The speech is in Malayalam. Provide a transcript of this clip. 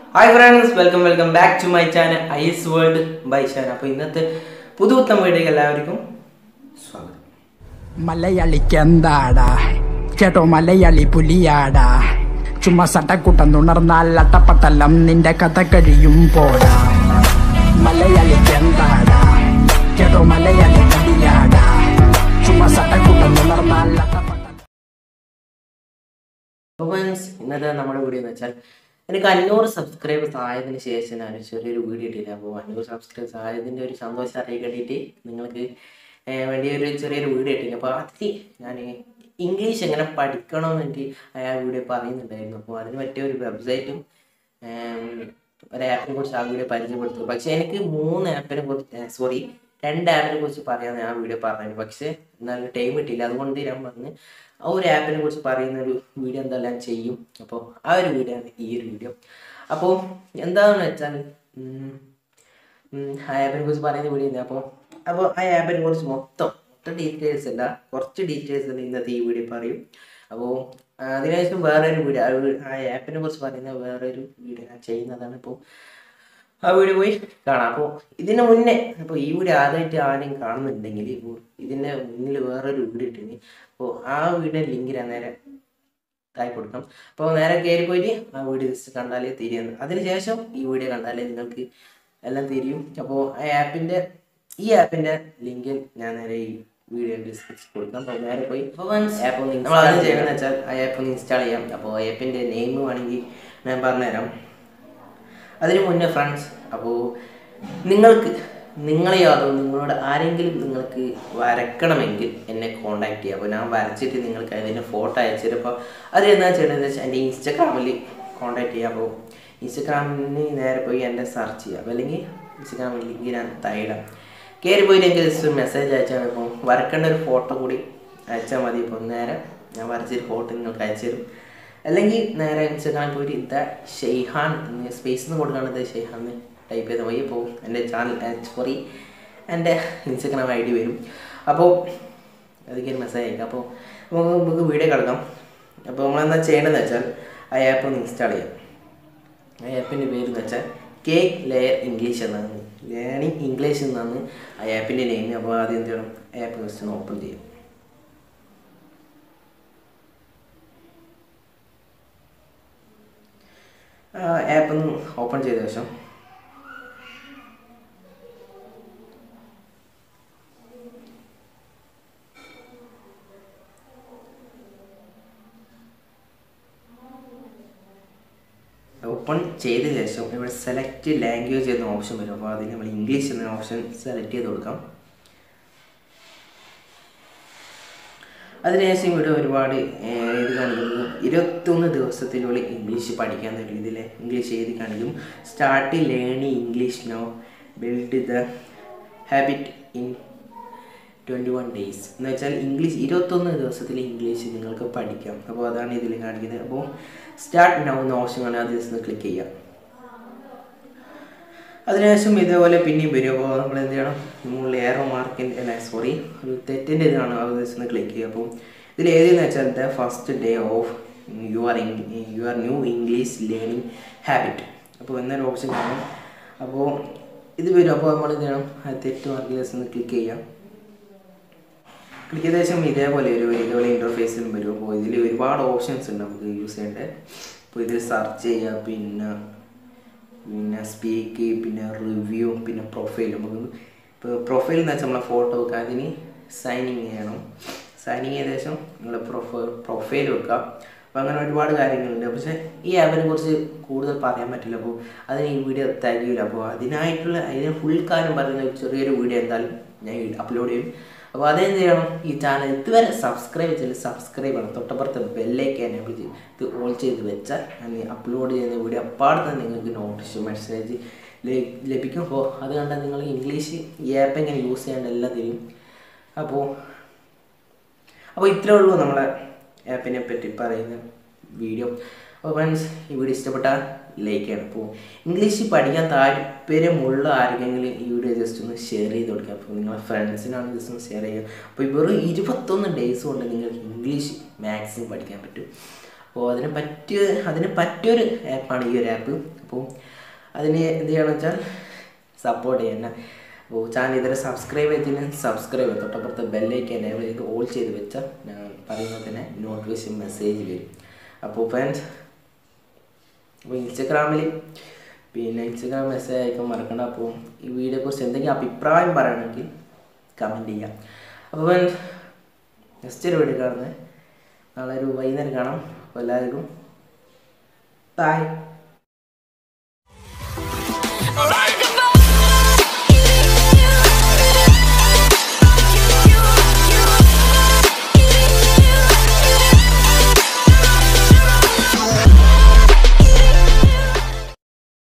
Hi friends welcome welcome back to my channel I S world by Shan അപ്പോൾ ഇന്നത്തെ പുതുപുത്തൻ വീഡിയോക്ക് എല്ലാവർക്കും സ്വാഗതം മലയാളിക്കെന്താടാ കേട്ടോ മലയാളി പുലിയാടാ ചുമ്മാ സട്ടക്കുട്ടം തുണർന്നാൽ അട്ടപ്പട്ടലം നിന്റെ കഥ കഴിയും പോടാ മലയാളിക്കെന്താടാ കേട്ടോ മലയാളി പുലിയാടാ ചുമ്മാ സട്ടക്കുട്ടം തുണർന്നാൽ അട്ടപ്പട്ടലം അപ്പോൾ ഫ്രണ്ട്സ് ഇന്നത്തെ നമ്മുടെ വീഡിയോ എന്ന് വെച്ചാൽ എനിക്ക് അഞ്ഞൂറ് സബ്സ്ക്രൈബേഴ്സ് ആയതിനു ശേഷം ഞാൻ ചെറിയൊരു വീഡിയോ ഇട്ടില്ല അപ്പോൾ അഞ്ഞൂറ് സബ്സ്ക്രൈബേഴ്സ് ആയതിൻ്റെ ഒരു സന്തോഷം അറിയിക്കാൻ വേണ്ടിയിട്ട് നിങ്ങൾക്ക് ഏർ, വേണ്ടി ഒരു ചെറിയൊരു വീഡിയോ ഇട്ടില്ല അപ്പോൾ അതിൽ ഞാൻ ഇംഗ്ലീഷ് എങ്ങനെ പഠിക്കണമെന്ന് എനിക്ക് ആ വീഡിയോ പറയുന്നുണ്ടായിരുന്നു അപ്പോൾ അതിന് പറ്റിയ ഒരു വെബ്സൈറ്റും ഒരു ആപ്പിനെ കുറിച്ച് ആ വീഡിയോ പരിചയപ്പെടുത്തു പക്ഷേ എനിക്ക് മൂന്ന് ആപ്പിനെ കുറിച്ച് സോറി രണ്ട് ആപ്പിനെ കുറിച്ച് പറയാമെന്ന് ആ വീഡിയോ പറഞ്ഞു പക്ഷേ എന്നാലും ടൈം കിട്ടിയില്ല അതുകൊണ്ട് ഞാൻ പറഞ്ഞ് ആ ഒരു ആപ്പിനെ കുറിച്ച് പറയുന്ന ഒരു വീഡിയോ എന്തായാലും ഞാൻ ചെയ്യും അപ്പോൾ ആ ഒരു വീഡിയോ ആണ് ഈ ഒരു വീഡിയോ അപ്പോൾ എന്താണെന്ന് വെച്ചാൽ ഉം, ഉം, ആ ആപ്പിനെ കുറിച്ച് പറയുന്ന വീഡിയോ ഉണ്ട് അപ്പോൾ അപ്പോൾ ആ ആപ്പിനെ കുറിച്ച് മൊത്തം മൊത്തം ഡീറ്റെയിൽസ് അല്ല കുറച്ച് ഡീറ്റെയിൽസ് തന്നെ ഇന്നത്തെ ഈ വീഡിയോ പറയും അപ്പോൾ അതിനുശേഷം വേറൊരു വീഡിയോ ആ വീ- ആ ആപ്പിനെ കുറിച്ച് പറയുന്ന വേറൊരു വീഡിയോ ഞാൻ ചെയ്യുന്നതാണ് ഇപ്പോൾ ആ വീഡിയോ പോയി കാണാം അപ്പോൾ ഇതിന് മുന്നേ അപ്പോൾ ഈ വീഡിയോ ആദ്യമായിട്ട് ആരെയും കാണുന്നുണ്ടെങ്കിൽ ഇപ്പോൾ ഇതിൻ്റെ മുന്നിൽ വേറൊരു വീഡിയോ ഇട്ടിന് അപ്പോൾ ആ വീഡിയോ ലിങ്ക് ഞാൻ നേരെ തായി കൊടുക്കാം അപ്പോൾ നേരെ കയറി പോയിട്ട് ആ വീഡിയോ ജസ്റ്റ് കണ്ടാലേ തിരിയുന്നു അതിനുശേഷം ഈ വീഡിയോ കണ്ടാലേ നിങ്ങൾക്ക് എല്ലാം തിരിയും അപ്പോൾ ആ ആപ്പിൻ്റെ ഈ ആപ്പിൻ്റെ ലിങ്ക് ഞാൻ നേരെ ഈ വീഡിയോ ഡിസ്ക്രിപ്ഷൻ കൊടുക്കാം അപ്പോൾ നേരെ പോയി ആപ്പ് ഒന്ന് നമ്മൾ ആദ്യം ചെയ്യണമെന്ന് വെച്ചാൽ ആ ആപ്പ് ഒന്ന് ഇൻസ്റ്റാൾ ചെയ്യാം അപ്പോൾ ആപ്പിൻ്റെ നെയിം വേണമെങ്കിൽ ഞാൻ പറഞ്ഞുതരാം അതിന് മുന്നേ ഫ്രണ്ട്സ് അപ്പോൾ നിങ്ങൾക്ക് നിങ്ങളെ അതോ നിങ്ങളോട് ആരെങ്കിലും നിങ്ങൾക്ക് വരക്കണമെങ്കിൽ എന്നെ കോൺടാക്ട് ചെയ്യുക അപ്പോൾ ഞാൻ വരച്ചിട്ട് നിങ്ങൾക്ക് അതിൻ്റെ ഫോട്ടോ അയച്ചു അപ്പോൾ അത് എന്താ ചെയ്യണമെന്ന് വെച്ചാൽ എൻ്റെ ഇൻസ്റ്റാഗ്രാമിൽ കോൺടാക്ട് ചെയ്യുക അപ്പോൾ ഇൻസ്റ്റാഗ്രാമിന് നേരെ പോയി എന്നെ സെർച്ച് ചെയ്യുക അപ്പോൾ അല്ലെങ്കിൽ ഇൻസ്റ്റാഗ്രാമിൽ ലിങ്ക് ഞാൻ തൈടാം കയറി പോയിട്ട് എനിക്ക് ജസ്റ്റ് മെസ്സേജ് അയച്ചാൽ ഇപ്പോൾ വരക്കേണ്ട ഒരു ഫോട്ടോ കൂടി അയച്ചാൽ മതി ഇപ്പോൾ നേരെ ഞാൻ വരച്ചൊരു ഫോട്ടോ നിങ്ങൾക്ക് അയച്ചു തരും അല്ലെങ്കിൽ നേരെ ഇൻസ്റ്റാഗ്രാമിൽ പോയിട്ട് ഇതാ ഷെയ്ഹാൻ എന്ന് സ്പേസ് എന്ന് കൊടുക്കുകയാണ് ഇത് ഷെയ്ഹാൻ എന്ന് ടൈപ്പ് ചെയ്ത വഴി അപ്പോൾ എൻ്റെ ചാനൽ സോറി എൻ്റെ ഇൻസ്റ്റാഗ്രാം ഐ ഡി വരും അപ്പോൾ അതൊക്കെ ഒരു മെസ്സേജ് അയക്കാം അപ്പോൾ നമുക്ക് നമുക്ക് വീഡിയോ കിടക്കാം അപ്പോൾ നമ്മളെന്താ ചെയ്യേണ്ടതെന്ന് വെച്ചാൽ ആ ആപ്പ് ഒന്ന് ഇൻസ്റ്റാൾ ചെയ്യാം ആ ആപ്പിൻ്റെ പേര് എന്ന് വെച്ചാൽ കെ ലെയർ ഇംഗ്ലീഷ് എന്നാണ് ലേണിംഗ് ഇംഗ്ലീഷ് എന്നാണ് ആ ആപ്പിൻ്റെ നെയിം അപ്പോൾ ആദ്യം എന്ത് ചെയ്യണം ആപ്പ് ജസ്റ്റ് ഒന്ന് ഓപ്പൺ ചെയ്യും ആപ്പ് ഒന്ന് ഓപ്പൺ ചെയ്ത ശേഷം ഓപ്പൺ ചെയ്ത ശേഷം ഇവിടെ സെലക്ട് ലാംഗ്വേജ് എന്ന ഓപ്ഷൻ വരും അപ്പോൾ അതിന് നമ്മൾ ഇംഗ്ലീഷ് എന്ന ഓപ്ഷൻ സെലക്ട് ചെയ്ത് കൊടുക്കാം അതിനുശേഷം ഇവിടെ ഒരുപാട് ഏർ, ഇത് കാണിക്കുന്നു ഇരുപത്തൊന്ന് ദിവസത്തിനുള്ളിൽ ഇംഗ്ലീഷ് പഠിക്കാവുന്ന രീതിയിൽ ഇംഗ്ലീഷ് എഴുതി കാണിക്കും start learning English no build the habit in twenty one days എന്ന് വെച്ചാൽ ഇംഗ്ലീഷ് ഇരുപത്തൊന്ന് ദിവസത്തിൽ ഇംഗ്ലീഷ് നിങ്ങൾക്ക് പഠിക്കാം അപ്പോൾ അതാണ് ഇതിൽ കാണിക്കുന്നത് അപ്പോൾ സ്റ്റാർട്ട് നൗ എന്ന ഓപ്ഷൻ ആണ് അത് ജസ്റ്റ് ക്ലിക്ക് ചെയ്യാം അതിനുശേഷം ഇതേപോലെ പിന്നെയും വരും അപ്പോൾ നമ്മൾ എന്ത് ചെയ്യണം നമ്മൾ ഏറോ മാർക്കിൻ്റെ അല്ല സോറി ഒരു തെറ്റിൻ്റെ ഇതാണ് അത് ജസ്റ്റ് ഒന്ന് ക്ലിക്ക് ചെയ്യുക അപ്പോൾ ഇതിൽ ഏതെന്ന് വെച്ചാൽ the first day of you are you are new English learning habit അപ്പോൾ എന്നൊരു ഓപ്ഷൻ കാണും അപ്പോൾ ഇത് വരും അപ്പോൾ നമ്മൾ എന്ത് ചെയ്യണം ആ തെറ്റ് മാർക്കിൽ ജസ്റ്റ് ഒന്ന് ക്ലിക്ക് ചെയ്യാം ക്ലിക്ക് ചെയ്ത ശേഷം ഇതേപോലെ ഒരു ഇതേപോലെ ഇൻ്റർഫേസിലും വരും അപ്പോൾ ഇതിൽ ഒരുപാട് ഓപ്ഷൻസ് ഉണ്ട് നമുക്ക് യൂസ് ചെയ്യേണ്ടത് അപ്പോൾ ഇത് സെർച്ച് ചെയ്യുക പിന്നെ പിന്നെ സ്പീക്ക് പിന്നെ റിവ്യൂ പിന്നെ പ്രൊഫൈൽ നമുക്ക് ഇപ്പോൾ പ്രൊഫൈൽ എന്ന് വെച്ചാൽ നമ്മളെ ഫോട്ടോ വെക്കുക അതിന് സൈനിങ് ചെയ്യണം സൈനിങ് ചെയ്ത ശേഷം നിങ്ങളുടെ പ്രൊഫൈ പ്രൊഫൈൽ വെക്കുക അപ്പോൾ അങ്ങനെ ഒരുപാട് കാര്യങ്ങളുണ്ട് പക്ഷേ ഈ ആപ്പിനെ കുറിച്ച് കൂടുതൽ പറയാൻ പറ്റില്ല അപ്പോൾ അതിന് ഈ വീഡിയോ തികയില്ല അപ്പോൾ അതിനായിട്ടുള്ള അതിന് ഫുൾ കാര്യം പറയുന്ന ഒരു ചെറിയൊരു വീഡിയോ എന്തായാലും ഞാൻ അപ്ലോഡ് ചെയ്യും അപ്പോൾ അതെന്ത് ചെയ്യണം ഈ ചാനൽ ഇതുവരെ സബ്സ്ക്രൈബ് ചെയ്ത് സബ്സ്ക്രൈബ് ചെയ്യണം തൊട്ടപ്പുറത്ത് ബെല്ലേക്ക് എനേബിൾ ചെയ്ത് ഇത് ഓൾ ചെയ്ത് വെച്ചാൽ ഞാൻ അപ്ലോഡ് ചെയ്യുന്ന വീഡിയോ അപ്പാടെ തന്നെ നിങ്ങൾക്ക് നോട്ടിഫിക്കേഷൻ മെസ്സേജ് ലഭിക്കും അപ്പോൾ അത് കണ്ടാൽ നിങ്ങൾ ഇംഗ്ലീഷ് ഈ ആപ്പ് എങ്ങനെ യൂസ് ചെയ്യേണ്ട എല്ലാം തരും അപ്പോൾ അപ്പോൾ ഇത്രേ ഉള്ളൂ നമ്മളെ ആപ്പിനെ പറ്റി പറയുന്ന വീഡിയോ അപ്പോൾ ഫ്രണ്ട്സ് ഈ വീഡിയോ ഇഷ്ടപ്പെട്ടാൽ ലൈക്ക് ചെയ്യണം അപ്പോൾ ഇംഗ്ലീഷ് പഠിക്കാൻ താല്പര്യമുള്ള ആർക്കെങ്കിലും ഈ വീഡിയോ ജസ്റ്റ് ഒന്ന് ഷെയർ ചെയ്ത് കൊടുക്കുക അപ്പോൾ നിങ്ങളെ ഫ്രണ്ട്സിനാണ് ജസ്റ്റ് ഒന്ന് ഷെയർ ചെയ്യുക അപ്പോൾ ഈ വെറും ഇരുപത്തൊന്ന് ഡേയ്സ് കൊണ്ട് നിങ്ങൾക്ക് ഇംഗ്ലീഷ് മാക്സിമം പഠിക്കാൻ പറ്റും അപ്പോൾ അതിന് പറ്റിയ അതിന് പറ്റിയൊരു ആപ്പാണ് ഈ ഒരു ആപ്പ് അപ്പോൾ അതിന് എന്ത് ചെയ്യണമെന്ന് വെച്ചാൽ സപ്പോർട്ട് ചെയ്യണം അപ്പോൾ ചാനൽ ഇതുവരെ സബ്സ്ക്രൈബ് ചെയ്തിന് സബ്സ്ക്രൈബ് ചെയ്യും തൊട്ടപ്പുറത്ത് ബെല്ലൈക്ക് എനേബിൾ ചെയ്ത് ഓൾ ചെയ്ത് വെച്ചാൽ ഞാൻ പറയുമ്പോൾ തന്നെ നോട്ടിഫിക്കേഷൻ മെസ്സേജ് വരും അപ്പോൾ ഫ്രണ്ട്സ് അപ്പോൾ ഇൻസ്റ്റഗ്രാമിൽ പിന്നെ ഇൻസ്റ്റഗ്രാം മെസ്സേജ് അയക്കാൻ മറക്കണ്ട അപ്പോൾ ഈ വീഡിയോയെ കുറിച്ച് എന്തെങ്കിലും അഭിപ്രായം പറയണമെങ്കിൽ കമൻറ്റ് ചെയ്യാം അപ്പോൾ നെക്സ്റ്റ് ഒരു വീഡിയോ കാണുന്നത് നാളെ ഒരു വൈകുന്നേരം കാണാം അപ്പോൾ എല്ലാവർക്കും ബൈ Alright.